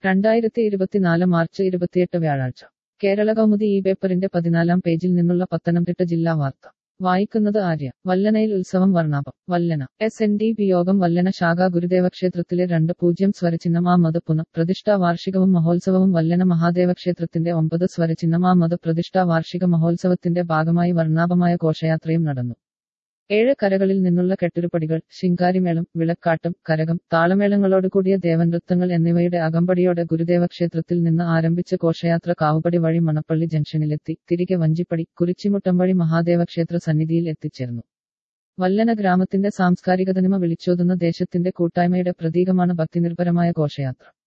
രണ്ടായിരത്തി ഇരുപത്തിനാല് മാർച്ച് ഇരുപത്തിയെട്ട് വ്യാഴാഴ്ച കേരള കൗമുദി ഈ പേപ്പറിന്റെ പതിനാലാം പേജിൽ നിന്നുള്ള പത്തനംതിട്ട ജില്ലാ വാർത്ത വായിക്കുന്നത് ആര്യ വല്ലനയിൽ ഉത്സവം വർണ്ണാഭം Vallana S N D P യോഗം വല്ലന ശാഖാ ഗുരുദേവ ക്ഷേത്രത്തിലെ രണ്ട് പൂജ്യം സ്വരചിഹ്നം ആ മത പുന പ്രതിഷ്ഠാ വാർഷികവും മഹോത്സവവും വല്ലന മഹാദേവ ക്ഷേത്രത്തിന്റെ ഒമ്പത് സ്വരചിഹ്നം ആ മത പ്രതിഷ്ഠാ വാർഷിക മഹോത്സവത്തിന്റെ ഭാഗമായി വർണ്ണാഭമായ ഘോഷയാത്രയും നടന്നു ഏഴ് കരകളിൽ നിന്നുള്ള കെട്ടുരുപ്പടികൾ ശിങ്കാരിമേളം വിളക്കാട്ടം കരകം താളമേളങ്ങളോടുകൂടിയ ദേവനൃത്തങ്ങൾ എന്നിവയുടെ അകമ്പടിയോടെ ഗുരുദേവ ക്ഷേത്രത്തിൽ നിന്ന് ആരംഭിച്ച ഘോഷയാത്ര കാവുപടി വഴി മണപ്പള്ളി ജംഗ്ഷനിലെത്തി തിരികെ വഞ്ചിപ്പടി കുരിച്ചിമുട്ടം വഴി മഹാദേവ ക്ഷേത്ര സന്നിധിയിൽ എത്തിച്ചേർന്നു വല്ലന ഗ്രാമത്തിന്റെ സാംസ്കാരിക തനിമ വിളിച്ചോതുന്ന ദേശത്തിന്റെ കൂട്ടായ്മയുടെ പ്രതീകമാണ് ഭക്തിനിർഭരമായ ഘോഷയാത്ര